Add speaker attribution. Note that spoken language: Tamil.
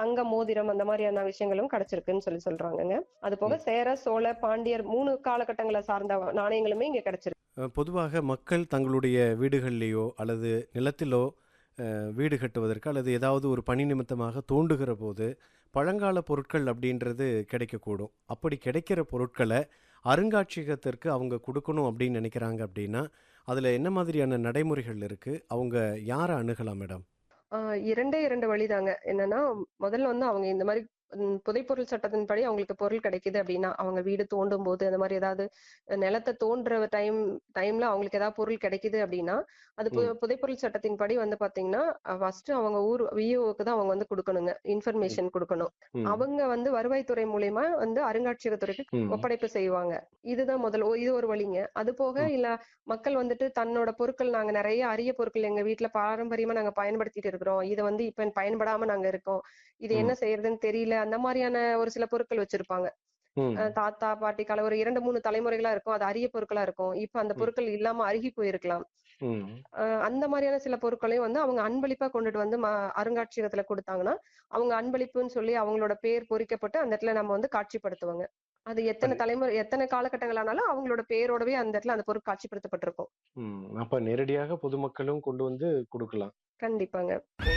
Speaker 1: தங்க மோதிரம் அந்த மாதிரியான விஷயங்களும் கிடைச்சிருக்குன்னு சொல்லி சொல்றாங்கங்க அது போக சேர சோழ பாண்டியர் மூணு காலகட்டங்களை சார்ந்த நாணயங்களுமே இங்க கிடைச்சிருக்கு
Speaker 2: அஹ், பொதுவாக மக்கள் தங்களுடைய வீடுகளிலேயோ அல்லது நிலத்திலோ அஹ், வீடு கட்டுவதற்கு அல்லது ஏதாவது ஒரு பணி நிமித்தமாக தோண்டுகிற போது பழங்கால பொருட்கள் அப்படின்றது கிடைக்கக்கூடும் அப்படி கிடைக்கிற பொருட்களை அருங்காட்சியகத்திற்கு அவங்க கொடுக்கணும் அப்படின்னு நினைக்கிறாங்க அப்படின்னா அதில் என்ன மாதிரியான நடைமுறைகள் இருக்குது அவங்க யாரை அணுகலாம் மேடம்
Speaker 1: ஆஹ் இரண்டே இரண்டு வழிதாங்க என்னன்னா முதல்ல வந்து அவங்க இந்த மாதிரி ம், புதைப்பொருள் சட்டத்தின்படி அவங்களுக்கு பொருள் கிடைக்குது அப்படின்னா அவங்க வீடு தோண்டும் போது அந்த மாதிரி ஏதாவது நிலத்தை தோன்ற டைம் டைம்ல அவங்களுக்கு ஏதாவது பொருள் கிடைக்குது அப்படின்னா அது பு-
Speaker 2: ம்.
Speaker 1: புதைப்பொருள் சட்டத்தின்படி வந்து பாத்தீங்கன்னா ஃபர்ஸ்ட் அவங்க ஊர் விஓக்கு தான் அவங்க வந்து கொடுக்கணுங்க இன்ஃபர்மேஷன் கொடுக்கணும்
Speaker 2: ம்.
Speaker 1: அவங்க வந்து வருவாய்த்துறை மூலியமா வந்து அருங்காட்சியகத்துறைக்கு
Speaker 2: ம்.
Speaker 1: ஒப்படைப்பு செய்வாங்க இதுதான் முதல் ஓ- இது ஒரு வழிங்க அது போக
Speaker 2: ம்.
Speaker 1: இல்ல மக்கள் வந்துட்டு தன்னோட பொருட்கள் நாங்க நிறைய அரிய பொருட்கள் எங்க வீட்ல பாரம்பரியமா நாங்க பயன்படுத்திட்டு இருக்கிறோம் இது வந்து இப்ப பயன்படாம நாங்க இருக்கோம் இது என்ன
Speaker 2: ம்.
Speaker 1: செய்யறதுன்னு தெரியல அந்த மாதிரியான ஒரு சில பொருட்கள் வச்சிருப்பாங்க
Speaker 2: ம்.
Speaker 1: அஹ் தாத்தா பாட்டி கால ஒரு இரண்டு மூணு தலைமுறைகளா இருக்கும் அது அரிய பொருட்களா இருக்கும் இப்ப அந்த
Speaker 2: ம்.
Speaker 1: பொருட்கள் இல்லாம அருகி போயிருக்கலாம்
Speaker 2: ம்.
Speaker 1: அஹ் அந்த மாதிரியான சில பொருட்களையும் வந்து அவங்க அன்பளிப்பா கொண்டுட்டு வந்து ம அருங்காட்சியகத்துல கொடுத்தாங்கன்னா அவங்க அன்பளிப்புன்னு சொல்லி அவங்களோட பேர் பொறிக்கப்பட்டு அந்த இடத்துல நம்ம வந்து காட்சிப்படுத்துவாங்க அது எத்தனை
Speaker 2: சரி.
Speaker 1: தலைமுறை எத்தனை காலகட்டங்கள் ஆனாலும் அவங்களோட பேரோடவே அந்த இடத்துல அந்த பொருள் காட்சிப்படுத்தப்பட்டிருக்கும்
Speaker 2: ம். அப்ப நேரடியாக பொதுமக்களும் கொண்டு வந்து கொடுக்கலாம்
Speaker 1: கண்டிப்பாங்க